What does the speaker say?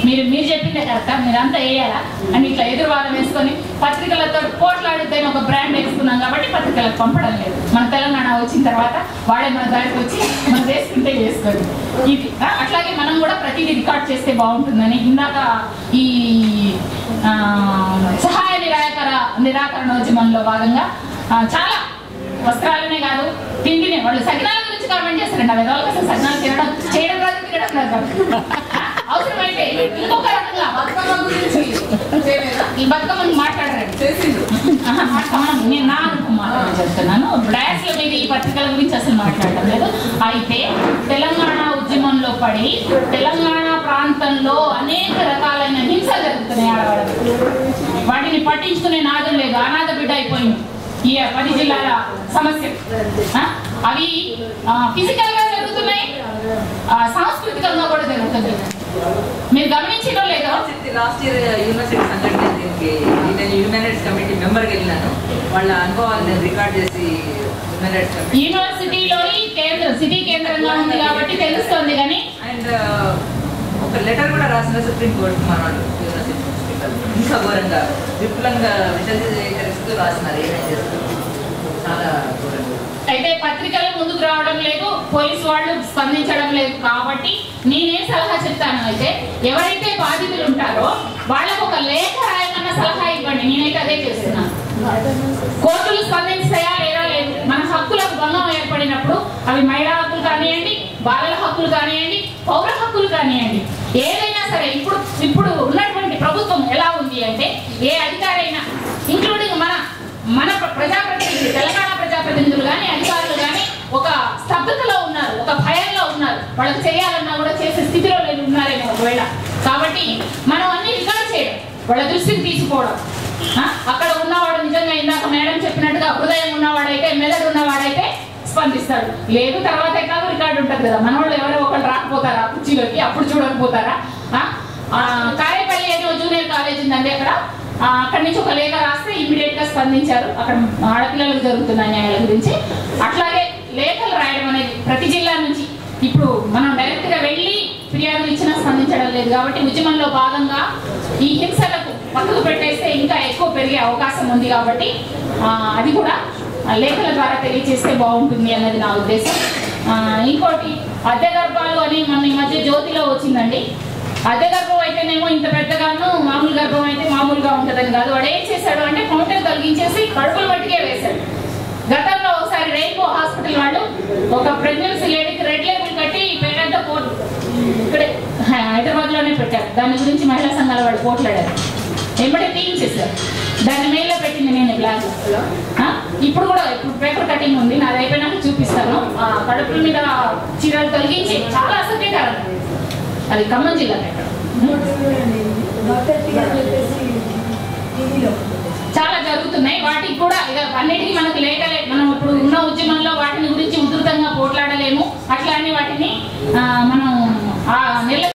మీరు మీరు చెప్పిందే కరెక్టా మీరంతా వేయాలా అని ఇట్లా ఎదురువాదం వేసుకొని పత్రికలతో పోట్లాడితే ఒక బ్రాండ్ వేసుకున్నాం కాబట్టి పత్రికలకు పంపడం లేదు మన తెలంగాణ వచ్చిన తర్వాత వాడే మన దారికి వచ్చి మనం వేసుకుంటే వేసుకోండి ఇది ఆ, అట్లాగే మనం కూడా ప్రతిదీ రికార్డ్ చేస్తే బాగుంటుందని ఇందాక ఈ ఆ, సహాయ నిరాకర నిరాకరణోద్యమంలో భాగంగా ఆ, చాలా వస్త్రాలనే కాదు తిండినే వాళ్ళు సగనాల గురించి కామెంట్ చేస్తారండి అవి వాళ్ళకి అసలు సగనాలు తినడం చేయడం రాదు తినడం రాదు అవసరమైతే ఇంకొక రకంగా బతుకమ్మ గురించి ఈ బతుకమ్మని మాట్లాడరండి చేసిండు ఆహా, మనం నేను నా అనుభవం మాత్రమే చెప్తున్నాను డాష్ లో మీద ఈ పత్రికల గురించి అసలు మాట్లాడటం లేదు అయితే తెలంగాణ ఉద్యమంలో పడి తెలంగాణ ప్రాంతంలో అనేక రకాలైన హింసలు జరుగుతున్నాయి ఆడవాళ్ళకి వాటిని పట్టించుకునే నాదం లేదు అనాథ బిడ్డ అయిపోయింది ఈ పది జిల్లాల సమస్య ఆ? అవి ఫిజికల్ గా జరుగుతున్నాయి ఆ, సాంస్కృతికంగా కూడా జరుగుతుంది మీరు గమనించడం లేదో లాస్ట్ ఇయర్ యూనివర్సిటీ సంఘటన దీనికి నేను హ్యూమన్ రైట్స్ కమిటీ మెంబర్కి వెళ్ళినాను వాళ్ళ అనుభవాలు నేను రికార్డ్ చేసి హ్యూమన్ రైట్స్ కమిటీ యూనివర్సిటీలోని కేంద్రం సిటీ కేంద్రంగా ఉంది కాబట్టి తెలుస్తోంది కానీ అండ్ ఒక లెటర్ కూడా రాసిన సుప్రీం కోర్టు మన వాళ్ళు యూనివర్సిటీ ప్రిన్సిపల్. ఇంకా ఘోరంగా విపులంగా విశదీకరిస్తూ రాసినారు ఏమేం చేస్తారు చాలా ఘోరంగా అయితే పత్రికలు ముందుకు రావడం లేదు పోలీసు వాళ్ళు స్పందించడం లేదు కాబట్టి నేనేం సలహా చెప్తాను అయితే ఎవరైతే బాధితులు ఉంటారో వాళ్ళకు ఒక లేఖ రాయమన్న సలహా ఇవ్వండి నేనైతే అదే చేస్తున్నాను కోర్టులు స్పందిస్తాయా లేదా లేదు మన హక్కులకు భంగం ఏర్పడినప్పుడు అవి మహిళా హక్కులు కానివ్వండి బాలల హక్కులు కానివ్వండి పౌర హక్కులు కానివ్వండి ఏదైనా సరే ఇప్పుడు ఇప్పుడు ఉన్నటువంటి ప్రభుత్వం ఎలా ఉంది అంటే ఏ అధికారైనా ఇంక్లూడింగ్ మన మన ప్ర- ప్రజాప్రతినిధులు తెలంగాణ ప్రజాప్రతినిధులు కానీ అధికారులు కానీ ఒక స్తబ్దతలో ఉన్నారు ఒక భయంలో ఉన్నారు వాళ్ళకి చేయాలన్నా కూడా చేసే స్థితిలో లేదు ఉన్నారేమో ఒకవేళ కాబట్టి మనం అన్ని రికార్డ్ చేయడం వాళ్ళ దృష్టికి తీసుకోవడం ఆ? అక్కడ ఉన్నవాడు నిజంగా ఇందాక మేడం చెప్పినట్టుగా హృదయం ఉన్నవాడైతే మెదడు ఉన్నవాడైతే స్పందిస్తాడు లేదు తర్వాత ఎట్లాగో రికార్డు ఉంటుంది కదా మన వాళ్ళు ఎవరో ఒకళ్ళు రాకపోతారా కుర్చీలోకి అప్పుడు చూడకపోతారా ఆ? ఆ, కారేపల్లి ఏదో జూనియర్ కాలేజ్ ఉందండి అక్కడ ఆ, అక్కడి నుంచి ఒక లేఖ రాస్తే ఇమీడియట్ గా స్పందించారు అక్కడ ఆడపిల్లలకు జరుగుతున్న న్యాయాల గురించి అట్లాగే లేఖలు రాయడం అనేది ప్రతి జిల్లా నుంచి ఇప్పుడు మనం డైరెక్ట్ గా వెళ్ళి ఫిర్యాదులు ఇచ్చినా స్పందించడం లేదు కాబట్టి ఉద్యమంలో భాగంగా ఈ హింసలకు పక్కకు పెట్టేస్తే ఇంకా ఎక్కువ పెరిగే అవకాశం ఉంది కాబట్టి ఆ, అది కూడా ఆ, లేఖల ద్వారా తెలియజేస్తే బాగుంటుంది అన్నది నా ఉద్దేశం ఆ, ఇంకోటి అద్దె గర్భాలు అని మన ఈ మధ్య జ్యోతిలో వచ్చిందండి అద్దె గర్భం అయితేనేమో ఇంత పెద్దగాను మామూలు గర్భం అయితే మామూలుగా ఉంటుందని కాదు వాడు ఏం చేశాడు అంటే ఫౌంటైన్ తొలగించేసి కడుపులు మట్టికే వేశాడు గతంలో ఒకసారి రెయిన్బో హాస్పిటల్ వాళ్ళు ఒక ప్రెగ్నెన్సీ లేడీకి రెడ్ లేబుల్ కట్టి పెద్ద కోర్టు ఇక్కడే హైదరాబాద్ లోనే పెట్టారు దాని గురించి మహిళా సంఘాల వాళ్ళు పోట్లాడారు ఎంబడే తీయించేశారు దాన్ని మెయిల్లో పెట్టింది నేను బ్లాక్ ఇప్పుడు కూడా ఇప్పుడు పేపర్ కటింగ్ ఉంది నాది అయిపోయినాక చూపిస్తాను ఆ కడుపుల మీద చీరలు తొలగించి చాలా అసభ్యకరం అది ఖమ్మం జిల్లా పేపర్ డాక్టర్ టీ అని చెప్పేసి టీవీలో చాలా జరుగుతున్నాయి వాటికి కూడా ఇక అన్నిటికీ మనకు లేకలే మనం ఇప్పుడు ఉన్న ఉద్యమంలో వాటిని గురించి ఉధృతంగా పోట్లాడలేము అట్లా అని వాటిని ఆ, మనం ఆ నిల